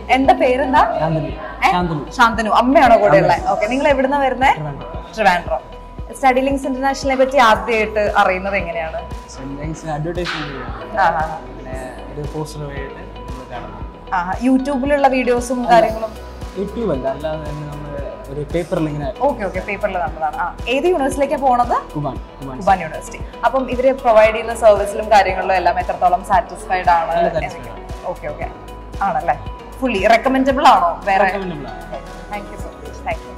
എന്താ പേരെന്താ ശാന്തനു ഏ? ശാന്തനു ശാന്തനു അമ്മയാണോ കൂടെ ഉള്ളത് ഓക്കെ നിങ്ങൾ എവിടുന്ന വരുന്നേ ട്രിവാൻഡ്രം സ്റ്റഡി ലിങ്ക്സ് ഇന്റർനാഷണലിനെ പറ്റി ആദ്യമായിട്ട് അറിയുന്നത് എങ്ങനെയാണ് അഡ്വർടൈസ്മെന്റ് ആ, ആ, പിന്നെ ഒരു പോസ്റ്റർ വഴിയായിട്ട് നമ്മൾ കാണുന്നത് ആ. ആ, യൂട്യൂബിലുള്ള വീഡിയോസും കാര്യങ്ങളും യൂട്യൂബ് അല്ല അല്ലാതെ തന്നെ നമ്മൾ ഒരു പേപ്പറിൽ ഇങ്ങനെ ഓക്കെ ഓക്കെ പേപ്പറിൽ കണ്ടതാണ് ആ ഏത് യൂണിവേഴ്സിറ്റിയിലേക്കാണ് പോണത് കുബാൻ കുബാൻ കുബാൻ യൂണിവേഴ്സിറ്റി അപ്പം ഇവര് പ്രൊവൈഡ് ചെയ്യുന്ന സർവീസിലും കാര്യങ്ങളിലും എല്ലാം എത്രത്തോളം സാറ്റിസ്ഫൈഡ് ആണ് നല്ല satisfied ഓക്കെ ഓക്കെ ആണല്ലേ ഫുള്ളി റെക്കമെൻഡബിൾ ആണോ വേറെ Recommendable ആണ്. Thank you so much thank U